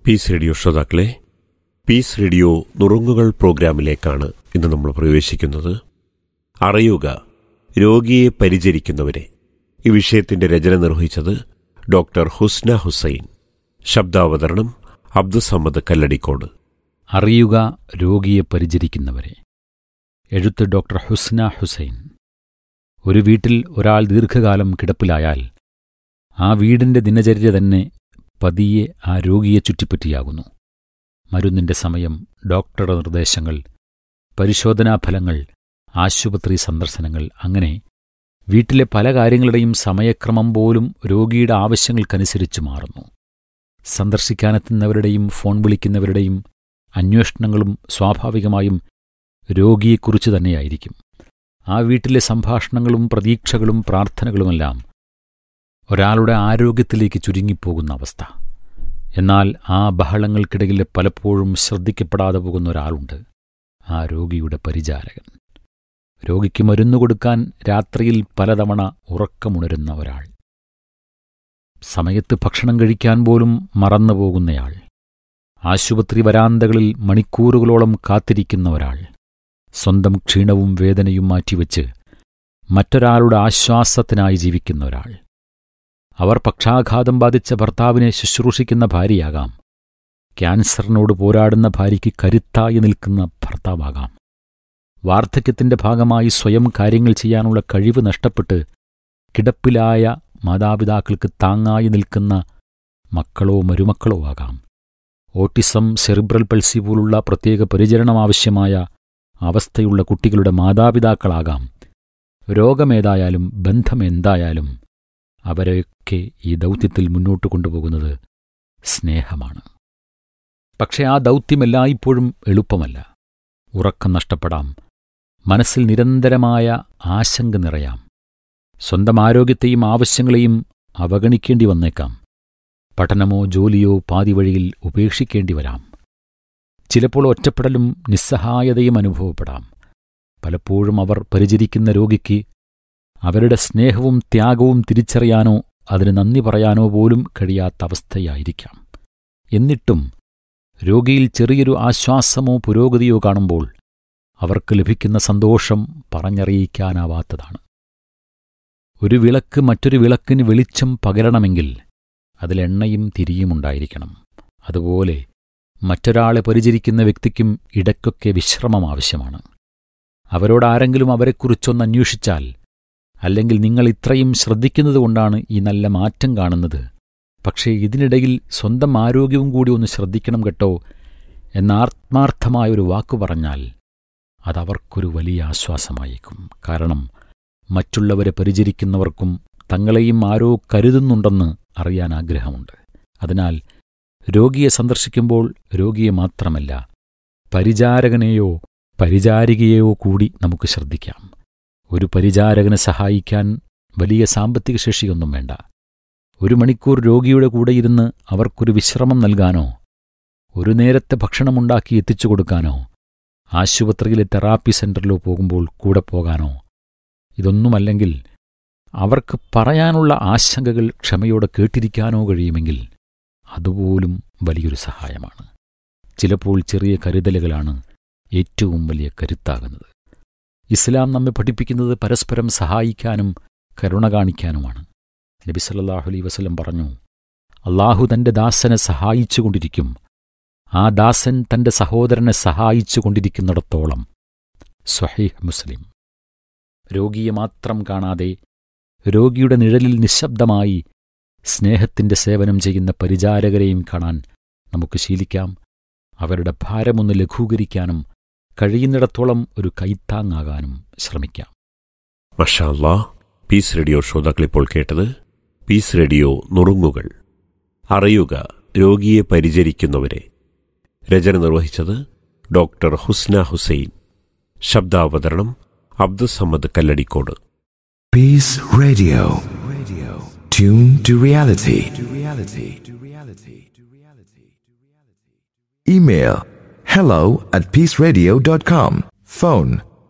Piece radio ശ്രോതാക്കളെ peace radio നുറുങ്ങുകൾ പ്രോഗ്രാമിലേക്കാണ് ഇന്ന് നമ്മൾ പ്രവേശിക്കുന്നത് അറിയുക രോഗിയെ പരിചരിക്കുന്നവരെ ഈ വിഷയത്തിന്റെ രചന നിർവഹിച്ചത് ഡോക്ടർ ഹുസ്ന ഹുസൈൻ ശബ്ദാവതരണം അബ്ദുസമ്മദ് കല്ലടിക്കോട് അറിയുക രോഗിയെ പരിചരിക്കുന്നവരെ എഴുത്ത് ഡോക്ടർ ഹുസ്ന ഹുസൈൻ ഒരു വീട്ടിൽ ഒരാൾ ദീർഘകാലം കിടപ്പിലായാൽ ആ വീടിന്റെ ദിനചര്യ തന്നെ പതിയെ ആ രോഗിയെ ചുറ്റിപ്പറ്റിയാകുന്നു മരുന്നിന്റെ സമയം ഡോക്ടറുടെ നിർദ്ദേശങ്ങൾ പരിശോധനാഫലങ്ങൾ ആശുപത്രി സന്ദർശനങ്ങൾ അങ്ങനെ വീട്ടിലെ പല കാര്യങ്ങളുടെയും സമയക്രമം പോലും രോഗിയുടെ ആവശ്യങ്ങൾക്കനുസരിച്ച് മാറുന്നു സന്ദർശിക്കാനെത്തുന്നവരുടെയും ഫോൺ വിളിക്കുന്നവരുടെയും അന്വേഷണങ്ങളും സ്വാഭാവികമായും രോഗിയെക്കുറിച്ച് തന്നെയായിരിക്കും ആ വീട്ടിലെ സംഭാഷണങ്ങളും പ്രതീക്ഷകളും പ്രാർത്ഥനകളുമെല്ലാം ഒരാളുടെ ആരോഗ്യത്തിലേക്ക് ചുരുങ്ങിപ്പോകുന്ന അവസ്ഥ എന്നാൽ ആ ബഹളങ്ങൾക്കിടയിൽ പലപ്പോഴും ശ്രദ്ധിക്കപ്പെടാതെ പോകുന്ന ഒരാളുണ്ട് ആ രോഗിയുടെ പരിചാരകൻ രോഗിക്ക് മരുന്നു കൊടുക്കാൻ രാത്രിയിൽ പലതവണ ഉറക്കമുണരുന്ന ഒരാൾ സമയത്ത് ഭക്ഷണം കഴിക്കാൻ പോലും മറന്നുപോകുന്നയാൾ ആശുപത്രി വരാന്തകളിൽ മണിക്കൂറുകളോളം കാത്തിരിക്കുന്ന ഒരാൾ സ്വന്തം ക്ഷീണവും വേദനയും മാറ്റിവെച്ച് മറ്റൊരാളുടെ ആശ്വാസത്തിനായി ജീവിക്കുന്ന ഒരാൾ അവർ പക്ഷാഘാതം ബാധിച്ച ഭർത്താവിനെ ശുശ്രൂഷിക്കുന്ന ഭാര്യയാകാം ക്യാൻസറിനോട് പോരാടുന്ന ഭാര്യയ്ക്ക് കരുത്തായി നിൽക്കുന്ന ഭർത്താവാകാം വാർദ്ധക്യത്തിന്റെ ഭാഗമായി സ്വയം കാര്യങ്ങൾ ചെയ്യാനുള്ള കഴിവ് നഷ്ടപ്പെട്ട് കിടപ്പിലായ മാതാപിതാക്കൾക്ക് താങ്ങായി നിൽക്കുന്ന മക്കളോ മരുമക്കളോ ആകാം ഓട്ടിസം സെറിബ്രൽ പൾസി പോലുള്ള പ്രത്യേക പരിചരണം ആവശ്യമായ അവസ്ഥയുള്ള കുട്ടികളുടെ മാതാപിതാക്കളാകാം രോഗമേതായാലും ബന്ധമെന്തായാലും അവരെയൊക്കെ ഈ ദൗത്യത്തിൽ മുന്നോട്ട് കൊണ്ടുപോകുന്നത് സ്നേഹമാണ് പക്ഷേ ആ ദൗത്യം എല്ലായ്പ്പോഴും എളുപ്പമല്ല ഉറക്കം നഷ്ടപ്പെടാം മനസ്സിൽ നിരന്തരമായ ആശങ്ക നിറയാം സ്വന്തം ആരോഗ്യത്തെയും ആവശ്യങ്ങളെയും അവഗണിക്കേണ്ടി വന്നേക്കാം പഠനമോ ജോലിയോ പാതിവഴിയിൽ ഉപേക്ഷിക്കേണ്ടി വരാം ചിലപ്പോൾ ഒറ്റപ്പെടലും നിസ്സഹായതയും അനുഭവപ്പെടാം പലപ്പോഴും അവർ പരിചരിക്കുന്ന രോഗിക്ക് അവരുടെ സ്നേഹവും ത്യാഗവും തിരിച്ചറിയാനോ അതിന് നന്ദി പറയാനോ പോലും കഴിയാത്ത അവസ്ഥയായിരിക്കാം എന്നിട്ടും രോഗിയിൽ ചെറിയൊരു ആശ്വാസമോ പുരോഗതിയോ കാണുമ്പോൾ അവർക്ക് ലഭിക്കുന്ന സന്തോഷം പറഞ്ഞറിയിക്കാനാവാത്തതാണ് ഒരു വിളക്ക് മറ്റൊരു വിളക്കിന് വെളിച്ചം പകരണമെങ്കിൽ അതിലെണ്ണയും തിരിയുമുണ്ടായിരിക്കണം അതുപോലെ മറ്റൊരാളെ പരിചരിക്കുന്ന വ്യക്തിക്കും ഇടയ്ക്കൊക്കെ വിശ്രമം ആവശ്യമാണ് അവരോടാരെങ്കിലും അവരെക്കുറിച്ചൊന്ന് അന്വേഷിച്ചാൽ അല്ലെങ്കിൽ നിങ്ങൾ ഇത്രയും ശ്രദ്ധിക്കുന്നതുകൊണ്ടാണ് ഈ നല്ല മാറ്റം കാണുന്നത് പക്ഷേ ഇതിനിടയിൽ സ്വന്തം ആരോഗ്യവും കൂടി ഒന്ന് ശ്രദ്ധിക്കണം കേട്ടോ എന്ന ആത്മാർത്ഥമായ ഒരു വാക്കു പറഞ്ഞാൽ അതവർക്കൊരു വലിയ ആശ്വാസമായേക്കും കാരണം മറ്റുള്ളവരെ പരിചരിക്കുന്നവർക്കും തങ്ങളെയും ആരോ കരുതുന്നുണ്ടെന്ന് അറിയാൻ ആഗ്രഹമുണ്ട് അതിനാൽ രോഗിയെ സന്ദർശിക്കുമ്പോൾ രോഗിയെ മാത്രമല്ല പരിചാരകനെയോ പരിചാരികയെയോ കൂടി നമുക്ക് ശ്രദ്ധിക്കാം ഒരു പരിചാരകനെ സഹായിക്കാൻ വലിയ സാമ്പത്തിക ശേഷിയൊന്നും വേണ്ട ഒരു മണിക്കൂർ രോഗിയുടെ കൂടെ ഇരുന്ന് അവർക്കൊരു വിശ്രമം നൽകാനോ ഒരു നേരത്തെ ഭക്ഷണമുണ്ടാക്കി എത്തിച്ചു കൊടുക്കാനോ ആശുപത്രിയിലെ തെറാപ്പി സെന്ററിലോ പോകുമ്പോൾ കൂടെ പോകാനോ ഇതൊന്നുമല്ലെങ്കിൽ അവർക്ക് പറയാനുള്ള ആശങ്കകൾ ക്ഷമയോടെ കേട്ടിരിക്കാനോ കഴിയുമെങ്കിൽ അതുപോലും വലിയൊരു സഹായമാണ് ചിലപ്പോൾ ചെറിയ കരുതലുകളാണ് ഏറ്റവും വലിയ കരുത്താകുന്നത് ഇസ്ലാം നമ്മെ പഠിപ്പിക്കുന്നത് പരസ്പരം സഹായിക്കാനും കരുണ കാണിക്കാനുമാണ് നബി സല്ലല്ലാഹു അലൈഹി വസല്ലം പറഞ്ഞു അള്ളാഹു തന്റെ ദാസനെ സഹായിച്ചുകൊണ്ടിരിക്കും ആ ദാസൻ തന്റെ സഹോദരനെ സഹായിച്ചുകൊണ്ടിരിക്കുന്നിടത്തോളം സ്വഹീഹ് മുസ്ലിം രോഗിയെ മാത്രം കാണാതെ രോഗിയുടെ നിഴലിൽ നിശബ്ദമായി സ്നേഹത്തിന്റെ സേവനം ചെയ്യുന്ന പരിചാരകരെയും കാണാൻ നമുക്ക് ശീലിക്കാം അവരുടെ ഭാരമൊന്ന് ലഘൂകരിക്കാനും കഴിയുന്നിടത്തോളം ഒരു കൈത്താങ്ങാകാനും ശ്രമിക്കാം മഷാല്ലാ പീസ് റേഡിയോ ശ്രോതാക്കളിപ്പോൾ കേട്ടത് പീസ് റേഡിയോ നുറുങ്ങുകൾ അറിയുക രോഗിയെ പരിചരിക്കുന്നവരെ രചന നിർവഹിച്ചത് ഡോക്ടർ ഹുസ്ന ഹുസൈൻ ശബ്ദാവതരണം Abdussamad Kalladikode Peace Radio. Radio. Tune to reality. To reality. To reality. To reality. Email hello at peaceradio.com. Phone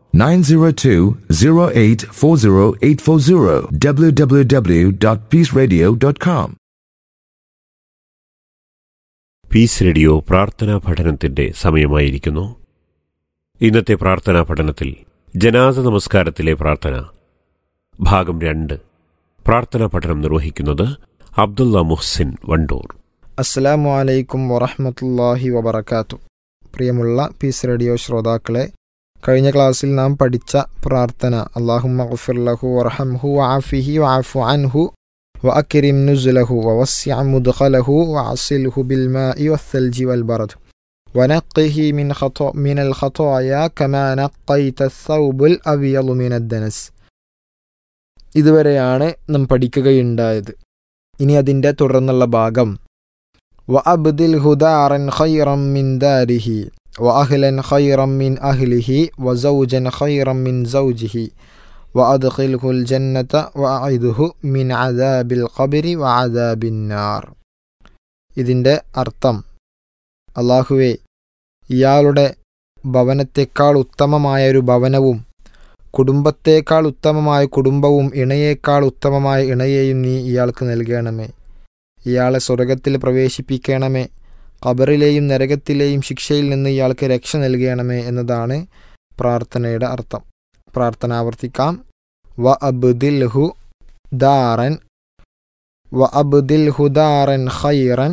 902-0840840 www.peaceradio.com. Peace radio പ്രാർത്ഥനാ പഠനത്തിന്റെ സമയമായിരിക്കുന്നു ഇന്നത്തെ പ്രാർത്ഥനാ പഠനത്തിൽ ജനാസ നമസ്കാരത്തിലെ പ്രാർത്ഥന ഭാഗം രണ്ട് പ്രാർത്ഥനാ പഠനം നിർവഹിക്കുന്നത് അബ്ദുള്ള മുഹ്സിൻ വണ്ടൂർ അസ്സലാമു അലൈക്കും വറഹ്മത്തുള്ളാഹി വബറകാത്തു പ്രിയമുള്ള പീസ് റേഡിയോ ശ്രോതാക്കളെ കഴിഞ്ഞ ക്ലാസ്സിൽ നാം പഠിച്ച പ്രാർത്ഥന അള്ളാഹുമ്മ ഗഫിർ ലഹു വറഹംഹു വആഫിഹി വഅഫു അൻഹു വഅക്രിം നുസുലഹു വവസ്സിഅ മുദ്ഖലഹു വഅസിൽഹു ബിൽമാഇ വസ്സൽജി വൽബറദ് ونقه من خطأ من الخطايا كما نقيت الثوب الأبيض من الدنس ഇതുവരെയാണ് നാം പഠിക്കുകയുണ്ടായത് ഇനി അതിൻ്റെ തുടർന്നുള്ള ഭാഗം وأبدله دارا خيرا من داره وأهلا خيرا من أهله وزوجا خيرا من زوجه وأدخله الجنة وأعذه من عذاب القبر وعذاب النار ഇതിൻ്റെ അർത്ഥം അള്ളാഹുവെ ഇയാളുടെ ഭവനത്തെക്കാൾ ഉത്തമമായ ഒരു ഭവനവും കുടുംബത്തേക്കാൾ ഉത്തമമായ കുടുംബവും ഇണയേക്കാൾ ഉത്തമമായ ഇണയെയും നീ ഇയാൾക്ക് നൽകണമേ ഇയാളെ സ്വർഗത്തിൽ പ്രവേശിപ്പിക്കണമേ ഖബറിലെയും നരകത്തിലെയും ശിക്ഷയിൽ നിന്ന് ഇയാൾക്ക് രക്ഷ നൽകണമേ എന്നതാണ് പ്രാർത്ഥനയുടെ അർത്ഥം പ്രാർത്ഥന ആവർത്തിക്കാം വ അബ്ദിൽഹു ദാറൻ വ അബ്ദിൽഹു ദാറൻ ഖൈറൻ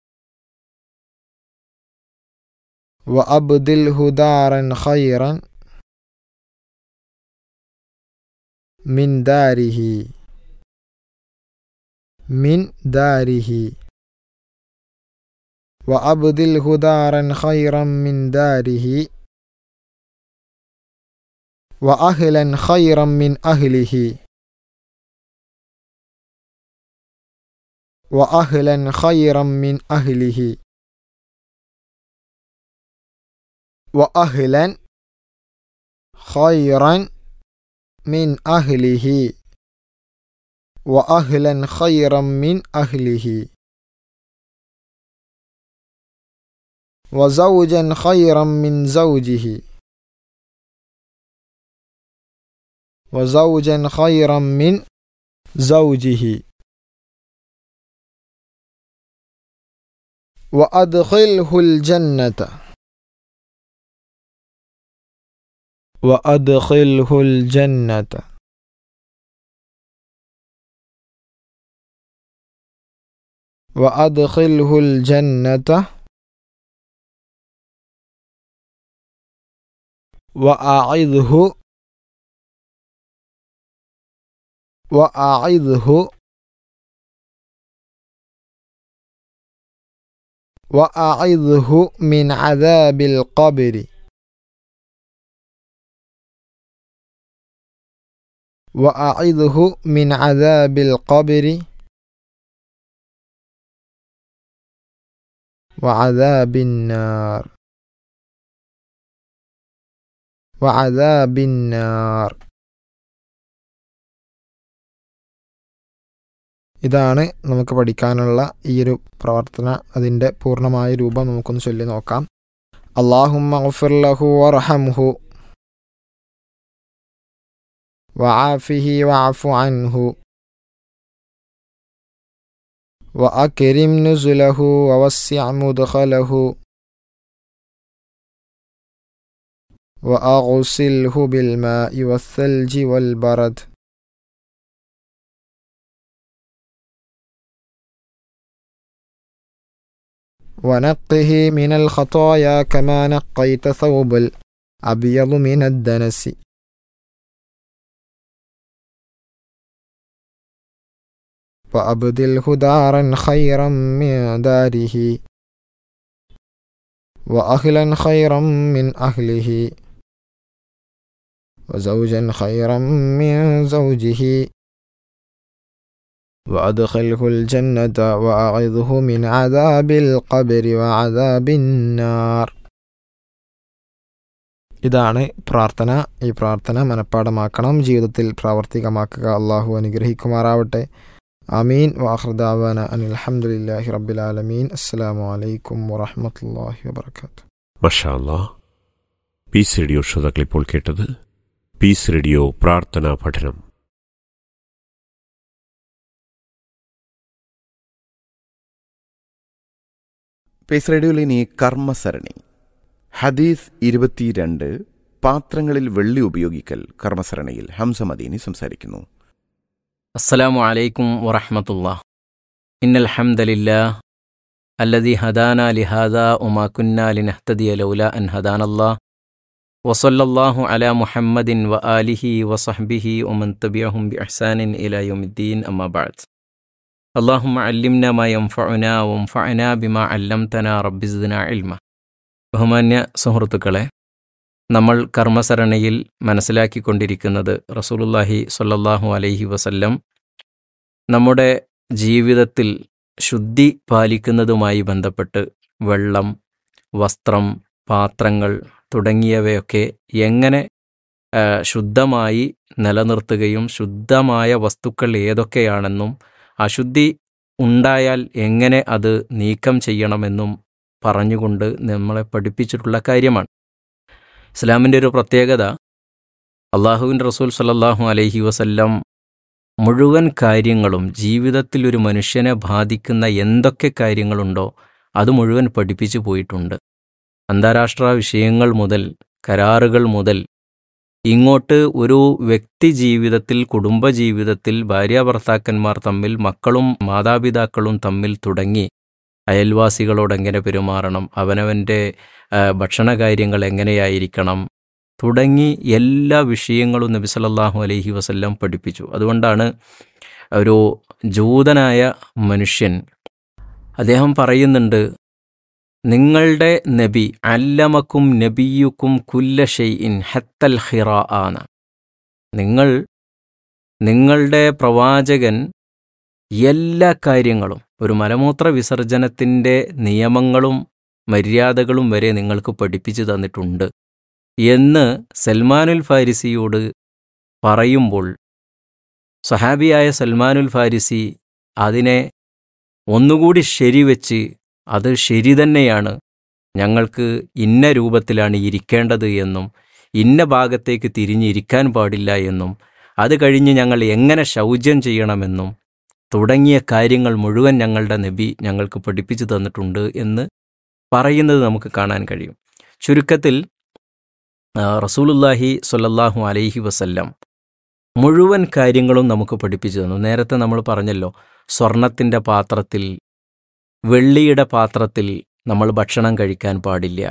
വ അബ്ദിൽഹു ദാറൻ ഖൈറൻ മിൻ ദാരിഹി من داره وأبدله دارا خيرا من داره وأهلا خيرا من أهله وأهلا خيرا من أهله وأهلا خيرا من أهله وأهلا خيرا من أهله وزوجا خيرا من زوجه وزوجا خيرا من زوجه وأدخله الجنة وأدخله الجنة وأدخله الجنة وأعذه وأعذه وأعذه من عذاب القبر وأعذه من عذاب القبر وعذاب النار وعذاب النار ഇതാണ് നമുക്ക് പഠിക്കാനുള്ള ഈ ഒരു പ്രവർത്തന അതിൻ്റെ പൂർണ്ണമായ രൂപം നമുക്കൊന്ന് ചൊല്ലി നോക്കാം അള്ളാഹുമ്മ ഗഫിർ ലഹു വർഹംഹു വആഫിഹി വഅഫു അൻഹു وأكرم نزله ووسع مدخله وأغسله بالماء والثلج والبرد ونقه من الخطايا كما نقيت ثوب الأبيض من الدنس وأبدله دارا خيرا من داره وأهلا خيرا من أهله وزوجا خيرا من زوجه وأدخله الجنة وأعذه من عذاب القبر وعذاب النار ഇതാണ് പ്രാർത്ഥന ഈ പ്രാർത്ഥന മനഃപ്പാടമാക്കണം ജീവിതത്തിൽ പ്രാവർത്തികമാക്കുക അള്ളാഹു അനുഗ്രഹിക്കുമാറാവട്ടെ ആമീൻ വാഹൃദാവാന അനിൽ അലഹമുല്ലാഹി റബ്ബിലാലമീൻ അസ്സലാമു അലൈക്കും വറഹമത്തല്ലാഹി വബർക്കാത്തു മഷാല്ല പീസ് റേഡിയോ ശ്രോതാക്കൾ ഇപ്പോൾ കേട്ടത് പീസ് റേഡിയോ പ്രാർത്ഥനാ പഠനം പേസ് റേഡിയോയിൽ ഇനി കർമ്മസരണി ഹദീസ് ഇരുപത്തിരണ്ട് പാത്രങ്ങളിൽ വെള്ളി ഉപയോഗിക്കൽ കർമ്മസരണിയിൽ ഹംസ മദീനി സംസാരിക്കുന്നു السلام عليكم ورحمة الله إن الحمد لله الذي هدانا لهذا وما كنا لنهتدي لولا أن هدانا الله وصلى الله على محمد وآله وصحبه ومن تبعهم بإحسان إلى يوم الدين أما بعد اللهم علمنا ما ينفعنا وانفعنا بما علمتنا رب زدنا علما ബഹുമാന്യ സുഹൃത്തുക്കളെ നമ്മൾ കർമ്മസരണയിൽ മനസ്സിലാക്കിക്കൊണ്ടിരിക്കുന്നത് റസൂലുല്ലാഹി സ്വല്ലല്ലാഹു അലൈഹി വസല്ലം നമ്മുടെ ജീവിതത്തിൽ ശുദ്ധി പാലിക്കുന്നതുമായി ബന്ധപ്പെട്ട് വെള്ളം വസ്ത്രം പാത്രങ്ങൾ തുടങ്ങിയവയൊക്കെ എങ്ങനെ ആ, ശുദ്ധമായി നിലനിർത്തുകയും ശുദ്ധമായ വസ്തുക്കൾ ഏതൊക്കെയാണെന്നും അശുദ്ധി ഉണ്ടായാൽ എങ്ങനെ അത് നീക്കം ചെയ്യണമെന്നും പറഞ്ഞുകൊണ്ട് നമ്മളെ പഠിപ്പിച്ചിട്ടുള്ള കാര്യമാണ് ഇസ്ലാമിൻ്റെ ഒരു പ്രത്യേകത അള്ളാഹുവിൻ റസൂൽ സല്ലല്ലാഹു അലൈഹി വസല്ലം മുഴുവൻ കാര്യങ്ങളും ജീവിതത്തിൽ ഒരു മനുഷ്യനെ ബാധിക്കുന്ന എന്തൊക്കെ കാര്യങ്ങളുണ്ടോ അത് മുഴുവൻ പഠിപ്പിച്ചു പോയിട്ടുണ്ട് അന്താരാഷ്ട്ര വിഷയങ്ങൾ മുതൽ കരാറുകൾ മുതൽ ഇങ്ങോട്ട് ഒരു വ്യക്തി ജീവിതത്തിൽ കുടുംബജീവിതത്തിൽ ഭാര്യാഭർത്താക്കന്മാർ തമ്മിൽ മക്കളും മാതാപിതാക്കളും തമ്മിൽ തുടങ്ങി അയൽവാസികളോട് എങ്ങനെ പെരുമാറണം അവനവൻ്റെ ആ, ഭക്ഷണകാര്യങ്ങൾ എങ്ങനെയായിരിക്കണം തുടങ്ങി എല്ലാ വിഷയങ്ങളും നബി സല്ലല്ലാഹു അലൈഹി വസല്ലം പഠിപ്പിച്ചു അതുകൊണ്ടാണ് ഒരു ജൂതനായ മനുഷ്യൻ അദ്ദേഹം പറയുന്നുണ്ട് നിങ്ങളുടെ നബി അല്ലമക്കും നബിയുക്കും കുല്ല ഷെയ്ഇൻ ഹത്തൽ ഹിറ ആണ് നിങ്ങൾ നിങ്ങളുടെ പ്രവാചകൻ എല്ലാ കാര്യങ്ങളും ഒരു മലമൂത്ര വിസർജനത്തിൻ്റെ നിയമങ്ങളും മര്യാദകളും വരെ നിങ്ങൾക്ക് പഠിപ്പിച്ചു തന്നിട്ടുണ്ട് എന്ന് സൽമാനുൽ ഫാരിസിയോട് പറയുമ്പോൾ സഹാബിയായ സൽമാനുൽ ഫാരിസി അതിനെ ഒന്നുകൂടി ശരിവെച്ച് അത് ശരി തന്നെയാണ് ഞങ്ങൾക്ക് ഇന്ന രൂപത്തിലാണ് ഇരിക്കേണ്ടത് എന്നും ഇന്ന ഭാഗത്തേക്ക് തിരിഞ്ഞിരിക്കാൻ പാടില്ല എന്നും അത് കഴിഞ്ഞ് ഞങ്ങൾ എങ്ങനെ ശൗചം ചെയ്യണമെന്നും തുടങ്ങിയ കാര്യങ്ങൾ മുഴുവൻ ഞങ്ങളുടെ നബി ഞങ്ങൾക്ക് പഠിപ്പിച്ചു തന്നിട്ടുണ്ട് എന്ന് പറയുന്നത് നമുക്ക് കാണാൻ കഴിയും ചുരുക്കത്തിൽ ആ, റസൂലുല്ലാഹി സ്വല്ലല്ലാഹു അലൈഹി വസല്ലം മുഴുവൻ കാര്യങ്ങളും നമുക്ക് പഠിപ്പിച്ചു തന്നു നേരത്തെ നമ്മൾ പറഞ്ഞല്ലോ സ്വർണത്തിൻ്റെ പാത്രത്തിൽ വെള്ളിയുടെ പാത്രത്തിൽ നമ്മൾ ഭക്ഷണം കഴിക്കാൻ പാടില്ല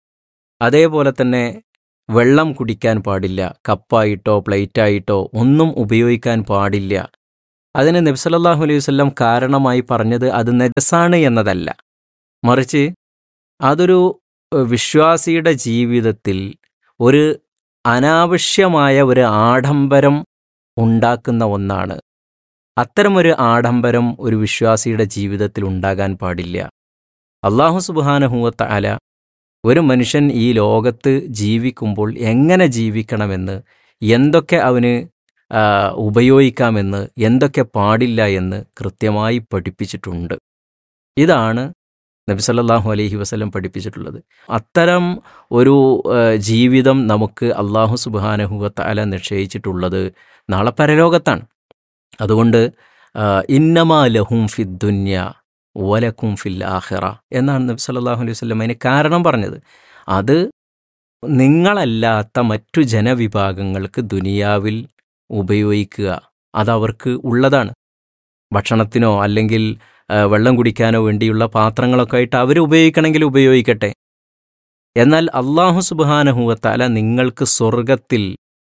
അതേപോലെ തന്നെ വെള്ളം കുടിക്കാൻ പാടില്ല കപ്പായിട്ടോ പ്ലേറ്റായിട്ടോ ഒന്നും ഉപയോഗിക്കാൻ പാടില്ല അതിന് നബ്സലല്ലാഹു അലൈഹി വസല്ലം കാരണമായി പറഞ്ഞത് അത് നെജസാണ് എന്നതല്ല മറിച്ച് അതൊരു ഏഹ്, വിശ്വാസിയുടെ ജീവിതത്തിൽ ഒരു അനാവശ്യമായ ഒരു ആഡംബരം ഉണ്ടാക്കുന്ന ഒന്നാണ് അത്തരമൊരു ആഡംബരം ഒരു വിശ്വാസിയുടെ ജീവിതത്തിൽ ഉണ്ടാകാൻ പാടില്ല അള്ളാഹു സുബാനഹുവത്ത അല ഒരു മനുഷ്യൻ ഈ ലോകത്ത് ജീവിക്കുമ്പോൾ എങ്ങനെ ജീവിക്കണമെന്ന് എന്തൊക്കെ അവന് ആ, ഉപയോഗിക്കാമെന്ന് എന്തൊക്കെ പാടില്ല എന്ന് കൃത്യമായി പഠിപ്പിച്ചിട്ടുണ്ട് ഇതാണ് നബി സല്ലല്ലാഹു അലൈഹി വസല്ലം പഠിപ്പിച്ചിട്ടുള്ളത് അത്തരം ഒരു ആ, ജീവിതം നമുക്ക് അള്ളാഹു സുബാനഹുവത്ത അല നിശ്ചയിച്ചിട്ടുള്ളത് നാളെ പരലോകത്താണ് അതുകൊണ്ട് ആ, ഇന്നമാ ലഹും ഫിദ്ദുന്യ ഓലക്കും ഫിൽ ആഹിറ എന്നാണ് നബി സല്ലല്ലാഹു അലൈഹി വസല്ലം അതിന് കാരണം പറഞ്ഞത് അത് നിങ്ങളല്ലാത്ത മറ്റു ജനവിഭാഗങ്ങൾക്ക് ദുനിയാവിൽ ഉപയോഗിക്കുക അതവർക്ക് ഉള്ളതാണ് ഭക്ഷണത്തിനോ അല്ലെങ്കിൽ ആ, വെള്ളം കുടിക്കാനോ വേണ്ടിയുള്ള പാത്രങ്ങളൊക്കെ ആയിട്ട് അവർ ഉപയോഗിക്കണമെങ്കിൽ ഉപയോഗിക്കട്ടെ എന്നാൽ അള്ളാഹു സുബാനഹുവത്താല നിങ്ങൾക്ക് സ്വർഗത്തിൽ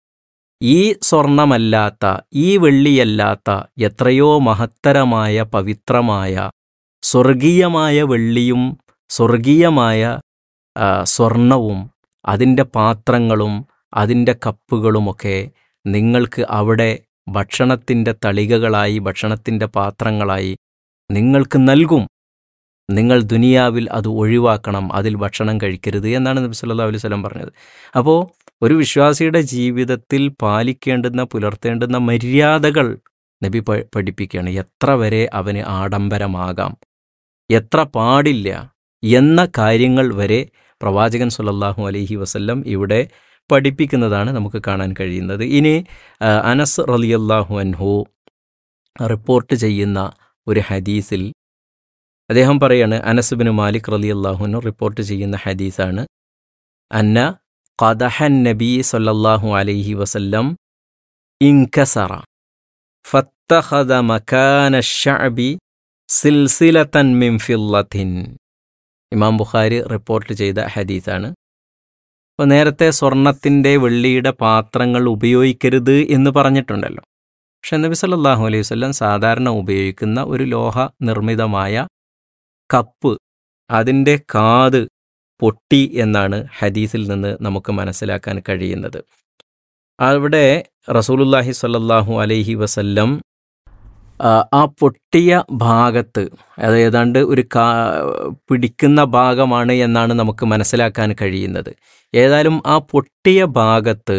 ഈ സ്വർണമല്ലാത്ത ഈ വെള്ളിയല്ലാത്ത എത്രയോ മഹത്തരമായ പവിത്രമായ സ്വർഗീയമായ വെള്ളിയും സ്വർഗീയമായ ആ, സ്വർണവും അതിൻ്റെ പാത്രങ്ങളും അതിൻ്റെ കപ്പുകളുമൊക്കെ നിങ്ങൾക്ക് അവിടെ ഭക്ഷണത്തിൻ്റെ തളികകളായി ഭക്ഷണത്തിൻ്റെ പാത്രങ്ങളായി നിങ്ങൾക്ക് നൽകും നിങ്ങൾ ദുനിയാവിൽ അത് ഒഴിവാക്കണം അതിൽ ഭക്ഷണം കഴിക്കരുത് എന്നാണ് നബി സല്ലല്ലാഹു അലൈഹി വസല്ലം പറഞ്ഞത് അപ്പോൾ ഒരു വിശ്വാസിയുടെ ജീവിതത്തിൽ പാലിക്കേണ്ടുന്ന പുലർത്തേണ്ടുന്ന മര്യാദകൾ നബി പ- പഠിപ്പിക്കുകയാണ് എത്ര വരെ അവന് ആഡംബരമാകാം എത്ര പാടില്ല എന്ന കാര്യങ്ങൾ വരെ പ്രവാചകൻ സല്ലല്ലാഹു അലൈഹി വസല്ലം ഇവിടെ പഠിപ്പിക്കുന്നതാണ് നമുക്ക് കാണാൻ കഴിയുന്നത് ഇനി ആ, അനസ് റളിയല്ലാഹു അൻഹു റിപ്പോർട്ട് ചെയ്യുന്ന ഒരു ഹദീസിൽ അദ്ദേഹം പറയാണ് അനസുബിന് മാലിക് റലി അള്ളാഹുനു റിപ്പോർട്ട് ചെയ്യുന്ന ഹദീസാണ് അന്ന ഖദഹൻ നബി സല്ലല്ലാഹു അലൈഹി വസല്ലം ഇൻകസറ ഫത്തഖദ മകാന ഷഅബി സിൽസിലതൻ മിൻ ഫില്ലത്തിൻ ഇമാം ബുഖാരി റിപ്പോർട്ട് ചെയ്ത ഹദീസാണ് അപ്പോൾ നേരത്തെ സ്വർണത്തിൻ്റെ വെള്ളിയുടെ പാത്രങ്ങൾ ഉപയോഗിക്കരുത് എന്ന് പറഞ്ഞിട്ടുണ്ടല്ലോ പക്ഷെ നബി സല്ലല്ലാഹു അലൈഹി വസല്ലം സാധാരണ ഉപയോഗിക്കുന്ന ഒരു ലോഹ നിർമ്മിതമായ കപ്പ് അതിൻ്റെ കാത് പൊട്ടി എന്നാണ് ഹദീസിൽ നിന്ന് നമുക്ക് മനസ്സിലാക്കാൻ കഴിയുന്നത് അവിടെ റസൂലുല്ലാഹി സ്വല്ലല്ലാഹു അലൈഹി വസല്ലം ആ, ആ പൊട്ടിയ ഭാഗത്ത് അത് ഏതാണ്ട് ഒരു കാ പിടിക്കുന്ന ഭാഗമാണ് എന്നാണ് നമുക്ക് മനസ്സിലാക്കാൻ കഴിയുന്നത് ഏതായാലും ആ പൊട്ടിയ ഭാഗത്ത്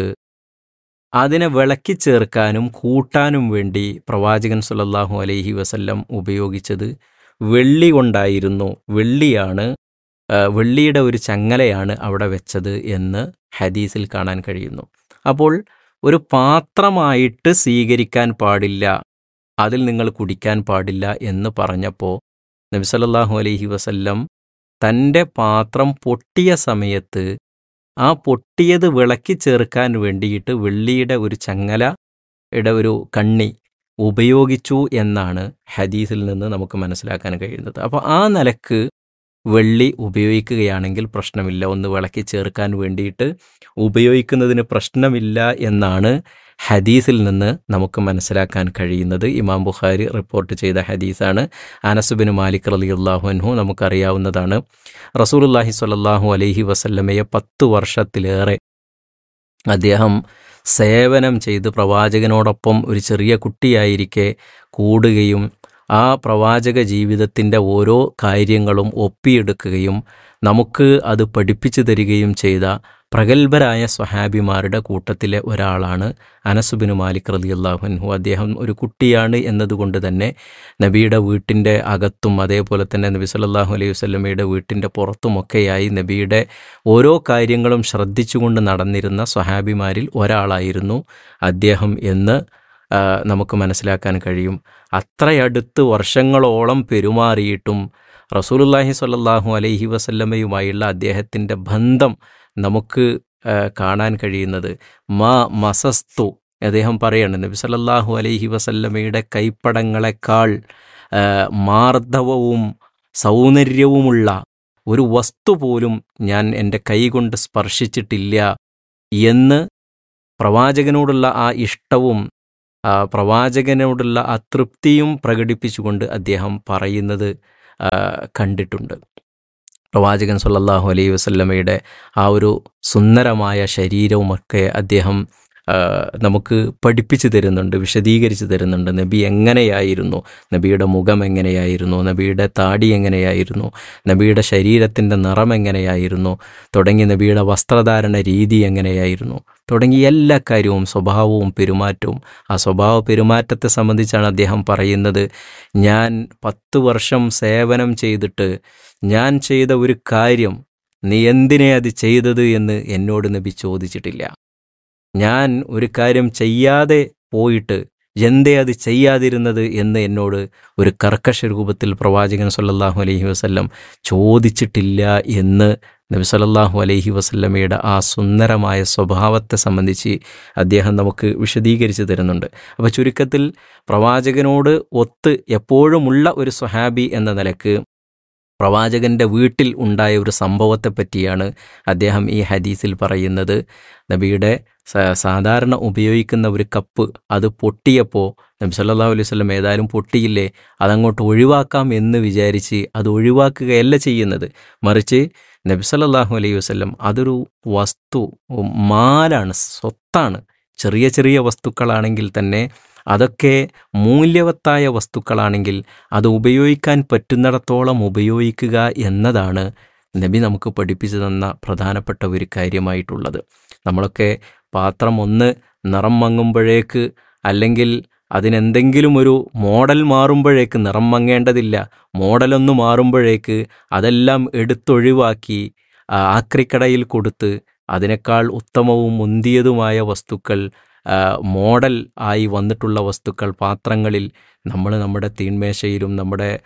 അതിനെ വിളക്കി ചേർക്കാനും കൂട്ടാനും വേണ്ടി പ്രവാചകൻ സുല്ലല്ലാഹു അലൈഹി വസല്ലം ഉപയോഗിച്ചത് വെള്ളി കൊണ്ടായിരുന്നു വെള്ളിയാണ് ആ, വെള്ളിയുടെ ഒരു ചങ്ങലയാണ് അവിടെ വെച്ചത് എന്ന് ഹദീസിൽ കാണാൻ കഴിയുന്നു അപ്പോൾ ഒരു പാത്രമായിട്ട് സ്വീകരിക്കാൻ പാടില്ല അതിൽ നിങ്ങൾ കുടിക്കാൻ പാടില്ല എന്ന് പറഞ്ഞപ്പോൾ നബി സല്ലല്ലാഹു അലൈഹി വസല്ലം തൻ്റെ പാത്രം പൊട്ടിയ സമയത്ത് ആ പൊട്ടിയത് വിളക്കി ചേർക്കാൻ വേണ്ടിയിട്ട് വെള്ളിയുടെ ഒരു ചങ്ങലയുടെ ഒരു കണ്ണി ഉപയോഗിച്ചു എന്നാണ് ഹദീസിൽ നിന്ന് നമുക്ക് മനസ്സിലാക്കാൻ കഴിയുന്നത് അപ്പോൾ ആ നിലക്ക് വെള്ളി ഉപയോഗിക്കുകയാണെങ്കിൽ പ്രശ്നമില്ല ഒന്ന് വിളക്കി ചേർക്കാൻ വേണ്ടിയിട്ട് ഉപയോഗിക്കുന്നതിന് പ്രശ്നമില്ല എന്നാണ് ഹദീസിൽ നിന്ന് നമുക്ക് മനസ്സിലാക്കാൻ കഴിയുന്നത് ഇമാം ബുഖാരി റിപ്പോർട്ട് ചെയ്ത ഹദീസാണ് അനസുബിന് മാലിക് റളിയല്ലാഹു അൻഹു നമുക്കറിയാവുന്നതാണ് റസൂലുള്ളാഹി സ്വല്ലല്ലാഹു അലൈഹി വസല്ലമയെ പത്ത് വർഷത്തിലേറെ അദ്ദേഹം സേവനം ചെയ്ത് പ്രവാചകനോടൊപ്പം ഒരു ചെറിയ കുട്ടിയായിരിക്കെ കൂടുകയും ആ പ്രവാചക ജീവിതത്തിൻ്റെ ഓരോ കാര്യങ്ങളും ഒപ്പിയെടുക്കുകയും നമുക്ക് അത് പഠിപ്പിച്ചു തരികയും ചെയ്ത പ്രഗത്ഭരായ സ്വഹാബിമാരുടെ കൂട്ടത്തിലെ ഒരാളാണ് അനസുബിന് മാലിക് റളിയല്ലാഹുൻഹു അദ്ദേഹം ഒരു കുട്ടിയാണ് എന്നതുകൊണ്ട് തന്നെ നബിയുടെ വീട്ടിൻ്റെ അകത്തും അതേപോലെ തന്നെ നബി സല്ലല്ലാഹു അലൈഹി വസല്ലമയുടെ വീട്ടിൻ്റെ പുറത്തുമൊക്കെയായി നബിയുടെ ഓരോ കാര്യങ്ങളും ശ്രദ്ധിച്ചുകൊണ്ട് നടന്നിരുന്ന സ്വഹാബിമാരിൽ ഒരാളായിരുന്നു അദ്ദേഹം എന്ന് ആ, നമുക്ക് മനസ്സിലാക്കാൻ കഴിയും അത്രയടുത്ത് വർഷങ്ങളോളം പെരുമാറിയിട്ടും റസൂലുള്ളാഹി സ്വല്ലല്ലാഹു അലൈഹി വസല്ലമയുമായുള്ള അദ്ദേഹത്തിൻ്റെ ബന്ധം നമുക്ക് ആ, കാണാൻ കഴിയുന്നത് മാ മസസ്തു അദ്ദേഹം പറയാണ് നബി സല്ലല്ലാഹു അലൈഹി വസല്ലമയുടെ കൈപ്പടങ്ങളെക്കാൾ ആ, മാർദ്ദവവും സൗന്ദര്യവുമുള്ള ഒരു വസ്തു പോലും ഞാൻ എൻ്റെ കൈകൊണ്ട് സ്പർശിച്ചിട്ടില്ല എന്ന് പ്രവാചകനോടുള്ള ആ ഇഷ്ടവും ആ പ്രവാചകനോടുള്ള ആ തൃപ്തിയും പ്രകടിപ്പിച്ചുകൊണ്ട് അദ്ദേഹം പറയുന്നത് ആ, കണ്ടിട്ടുണ്ട് പ്രവാചകൻ സല്ലല്ലാഹു അലൈഹി വസല്ലമയുടെ ആ ഒരു സുന്ദരമായ ശരീരവുമൊക്കെ അദ്ദേഹം ആ, നമുക്ക് പഠിപ്പിച്ചു തരുന്നുണ്ട് വിശദീകരിച്ച് തരുന്നുണ്ട് നബി എങ്ങനെയായിരുന്നു നബിയുടെ മുഖം എങ്ങനെയായിരുന്നു നബിയുടെ താടി എങ്ങനെയായിരുന്നു നബിയുടെ ശരീരത്തിൻ്റെ നിറം എങ്ങനെയായിരുന്നു തുടങ്ങി നബിയുടെ വസ്ത്രധാരണ രീതി എങ്ങനെയായിരുന്നു തുടങ്ങി എല്ലാ കാര്യവും സ്വഭാവവും പെരുമാറ്റവും ആ സ്വഭാവ പെരുമാറ്റത്തെ സംബന്ധിച്ചാണ് അദ്ദേഹം പറയുന്നത് ഞാൻ പത്ത് വർഷം സേവനം ചെയ്തിട്ട് ഞാൻ ചെയ്ത ഒരു കാര്യം നീ എന്തിനെ അത് ചെയ്തത് എന്ന് എന്നോട് നബി ചോദിച്ചിട്ടില്ല ഞാൻ ഒരു കാര്യം ചെയ്യാതെ പോയിട്ട് എന്തേ അത് ചെയ്യാതിരുന്നത് എന്ന് എന്നോട് ഒരു കർക്കശ രൂപത്തിൽ പ്രവാചകൻ സല്ലല്ലാഹു അലൈഹി വസല്ലം ചോദിച്ചിട്ടില്ല എന്ന് നബി സല്ലല്ലാഹു അലൈഹി വസല്ലമയുടെ ആ സുന്ദരമായ സ്വഭാവത്തെ സംബന്ധിച്ച് അദ്ദേഹം നമുക്ക് വിശദീകരിച്ച് തരുന്നുണ്ട് അപ്പോൾ ചുരുക്കത്തിൽ പ്രവാചകനോട് ഒത്ത് എപ്പോഴുമുള്ള ഒരു സ്വഹാബി എന്ന നിലക്ക് പ്രവാചകന്റെ വീട്ടിൽ ഉണ്ടായ ഒരു സംഭവത്തെ പറ്റിയാണ് അദ്ദേഹം ഈ ഹദീസിൽ പറയുന്നത് നബിയുടെ സ- സാധാരണ ഉപയോഗിക്കുന്ന ഒരു കപ്പ് അത് പൊട്ടിയപ്പോൾ നബി സല്ലല്ലാഹു അലൈഹി വസല്ലം ഏതായാലും പൊട്ടിയില്ലേ അതങ്ങോട്ട് ഒഴിവാക്കാം എന്ന് വിചാരിച്ച് അത് ഒഴിവാക്കുകയല്ല ചെയ്യുന്നത് മറിച്ച് നബി സല്ലല്ലാഹു അലൈഹി വസല്ലം അതൊരു വസ്തു മാലാണ് സ്വത്താണ് ചെറിയ ചെറിയ വസ്തുക്കളാണെങ്കിൽ തന്നെ അതൊക്കെ മൂല്യവത്തായ വസ്തുക്കളാണെങ്കിൽ അത് ഉപയോഗിക്കാൻ പറ്റുന്നിടത്തോളം ഉപയോഗിക്കുക എന്നതാണ് നബി നമുക്ക് പഠിപ്പിച്ചു തന്ന പ്രധാനപ്പെട്ട ഒരു കാര്യമായിട്ടുള്ളത് നമ്മളൊക്കെ പാത്രം ഒന്ന് നിറം മങ്ങുമ്പോഴേക്ക് അല്ലെങ്കിൽ അതിനെന്തെങ്കിലും ഒരു മോഡൽ മാറുമ്പോഴേക്ക് നിറം മങ്ങേണ്ടതില്ല മോഡലൊന്ന് മാറുമ്പോഴേക്ക് അതെല്ലാം എടുത്തൊഴിവാക്കി ആ, ആക്രിക്കടയിൽ കൊടുത്ത് അതിനേക്കാൾ ഉത്തമവും മുന്തിയതുമായ വസ്തുക്കൾ ആ, മോഡൽ ആയി വന്നിട്ടുള്ള വസ്തുക്കൾ പാത്രങ്ങളിൽ നമ്മൾ നമ്മുടെ തീന്മേശയിലും നമ്മുടെ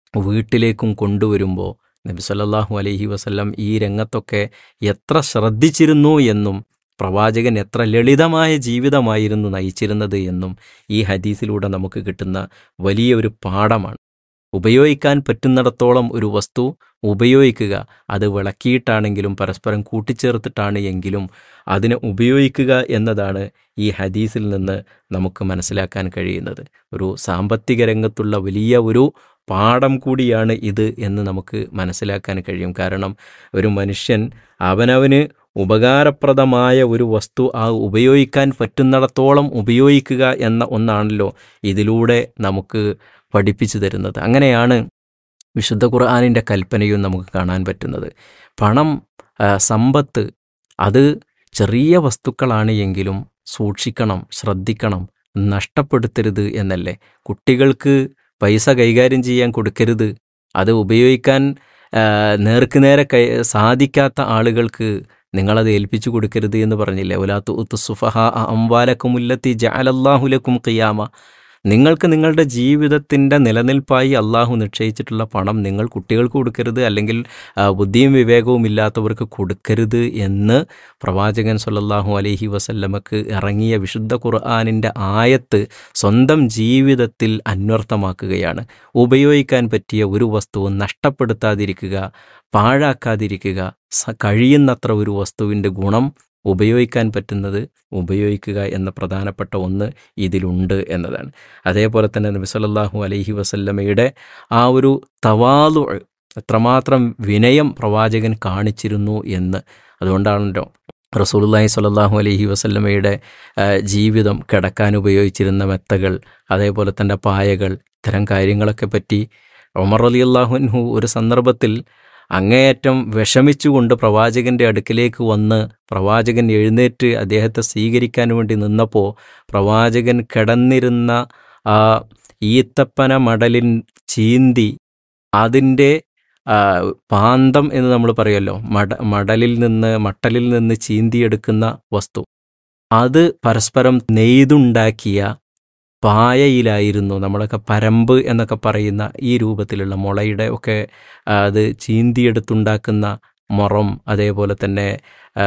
വീട്ടിലേക്കും കൊണ്ടുവരുമ്പോൾ നബി സല്ലല്ലാഹു അലൈഹി വസല്ലം ഈ രംഗത്തൊക്കെ എത്ര ശ്രദ്ധിച്ചിരുന്നു എന്നും പ്രവാചകൻ എത്ര ലളിതമായ ജീവിതമായിരുന്നു നയിച്ചിരുന്നത് എന്നും ഈ ഹദീസിലൂടെ നമുക്ക് കിട്ടുന്ന വലിയൊരു പാഠമാണ് ഉപയോഗിക്കാൻ പറ്റുന്നിടത്തോളം ഒരു വസ്തു ഉപയോഗിക്കുക അത് വിളക്കിയിട്ടാണെങ്കിലും പരസ്പരം കൂട്ടിച്ചേർത്തിട്ടാണ് എങ്കിലും അതിനെ ഉപയോഗിക്കുക എന്നതാണ് ഈ ഹദീസിൽ നിന്ന് നമുക്ക് മനസ്സിലാക്കാൻ കഴിയുന്നത് ഒരു സാമ്പത്തിക രംഗത്തുള്ള വലിയ ഒരു പാഠം കൂടിയാണ് ഇത് എന്ന് നമുക്ക് മനസ്സിലാക്കാൻ കഴിയും കാരണം ഒരു മനുഷ്യൻ അവനവന് ഉപകാരപ്രദമായ ഒരു വസ്തു ആ ഉപയോഗിക്കാൻ പറ്റുന്നിടത്തോളം ഉപയോഗിക്കുക എന്ന ഒന്നാണല്ലോ ഇതിലൂടെ നമുക്ക് പഠിപ്പിച്ചു തരുന്നത് അങ്ങനെയാണ് വിശുദ്ധ ഖുർആാനിൻ്റെ കൽപ്പനയും നമുക്ക് കാണാൻ പറ്റുന്നത് പണം ആ, സമ്പത്ത് അത് ചെറിയ വസ്തുക്കളാണ് എങ്കിലും സൂക്ഷിക്കണം ശ്രദ്ധിക്കണം നഷ്ടപ്പെടുത്തരുത് എന്നല്ലേ കുട്ടികൾക്ക് പൈസ കൈകാര്യം ചെയ്യാൻ കൊടുക്കരുത് അത് ഉപയോഗിക്കാൻ ആ, നേർക്ക് നേരെ കൈ സാധിക്കാത്ത ആളുകൾക്ക് നിങ്ങളത് ഏൽപ്പിച്ചു കൊടുക്കരുത് എന്ന് പറഞ്ഞില്ലേ ഒലാത്തു ഉത്തു സുഫഹ അംവാലക്കുമുല്ലത്തി ജഅലല്ലാഹുലക്കും ഖിയാമ നിങ്ങൾക്ക് നിങ്ങളുടെ ജീവിതത്തിൻ്റെ നിലനിൽപ്പായി അള്ളാഹു നിശ്ചയിച്ചിട്ടുള്ള പണം നിങ്ങൾ കുട്ടികൾക്ക് കൊടുക്കരുത് അല്ലെങ്കിൽ ആ, ബുദ്ധിയും വിവേകവും ഇല്ലാത്തവർക്ക് കൊടുക്കരുത് എന്ന് പ്രവാചകൻ സല്ലല്ലാഹു അലൈഹി വസല്ലമക്ക് ഇറങ്ങിയ വിശുദ്ധ ഖുർആാനിൻ്റെ ആയത്ത് സ്വന്തം ജീവിതത്തിൽ അന്വർത്ഥമാക്കുകയാണ് ഉപയോഗിക്കാൻ പറ്റിയ ഒരു വസ്തുവും നഷ്ടപ്പെടുത്താതിരിക്കുക പാഴാക്കാതിരിക്കുക സ- കഴിയുന്നത്ര ഒരു വസ്തുവിൻ്റെ ഗുണം ഉപയോഗിക്കാൻ പറ്റുന്നത് ഉപയോഗിക്കുക എന്ന പ്രധാനപ്പെട്ട ഒന്ന് ഇതിലുണ്ട് എന്നതാണ് അതേപോലെ തന്നെ നബി സല്ലല്ലാഹു അലൈഹി വസല്ലമയുടെ ആ ഒരു തവാലു എത്രമാത്രം വിനയം പ്രവാചകൻ കാണിച്ചിരുന്നു എന്ന് അതുകൊണ്ടാണല്ലോ റസൂലുള്ളാഹി സ്വല്ലല്ലാഹു അലൈഹി വസല്ലമയുടെ ആ, ജീവിതം കിടക്കാൻ ഉപയോഗിച്ചിരുന്ന മെത്തകൾ അതേപോലെ തന്നെ പായകൾ ഇത്തരം കാര്യങ്ങളൊക്കെ പറ്റി ഉമർ അലി അള്ളാഹുൻഹു ഒരു സന്ദർഭത്തിൽ അങ്ങേയറ്റം വിഷമിച്ചുകൊണ്ട് പ്രവാചകന്റെ അടുക്കിലേക്ക് വന്ന് പ്രവാചകൻ എഴുന്നേറ്റ് അദ്ദേഹത്തെ സ്വീകരിക്കാൻ വേണ്ടി നിന്നപ്പോൾ പ്രവാചകൻ കിടന്നിരുന്ന ആ ഈത്തപ്പന മടലിൻ ചീന്തി അതിൻ്റെ ആ, പാന്തം എന്ന് നമ്മൾ പറയുമല്ലോ മട മടലിൽ നിന്ന് മട്ടലിൽ നിന്ന് ചീന്തിയെടുക്കുന്ന വസ്തു അത് പരസ്പരം നെയ്തുണ്ടാക്കിയ പായയിലായിരുന്നു നമ്മളൊക്കെ പരമ്പ് എന്നൊക്കെ പറയുന്ന ഈ രൂപത്തിലുള്ള മുളയുടെ ഒക്കെ ആ, അത് ചീന്തിയെടുത്തുണ്ടാക്കുന്ന മുറം അതേപോലെ തന്നെ ആ,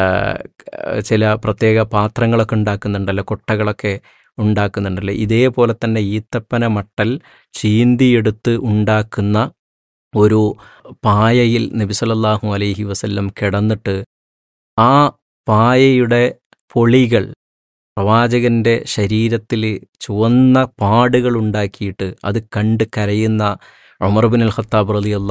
ചില പ്രത്യേക പാത്രങ്ങളൊക്കെ ഉണ്ടാക്കുന്നുണ്ടല്ലോ കൊട്ടകളൊക്കെ ഉണ്ടാക്കുന്നുണ്ടല്ലോ ഇതേപോലെ തന്നെ ഈത്തപ്പന മട്ടൽ ചീന്തിയെടുത്ത് ഉണ്ടാക്കുന്ന ഒരു പായയിൽ നബി സല്ലല്ലാഹു അലൈഹി വസല്ലം കിടന്നിട്ട് ആ പായയുടെ പൊളികൾ പ്രവാചകന്റെ ശരീരത്തിൽ ചുവന്ന പാടുകൾ ഉണ്ടാക്കിയിട്ട് അത് കണ്ട് കരയുന്ന ഉമർ ബിൻ അൽ ഖത്താബ് റളിയല്ലാഹു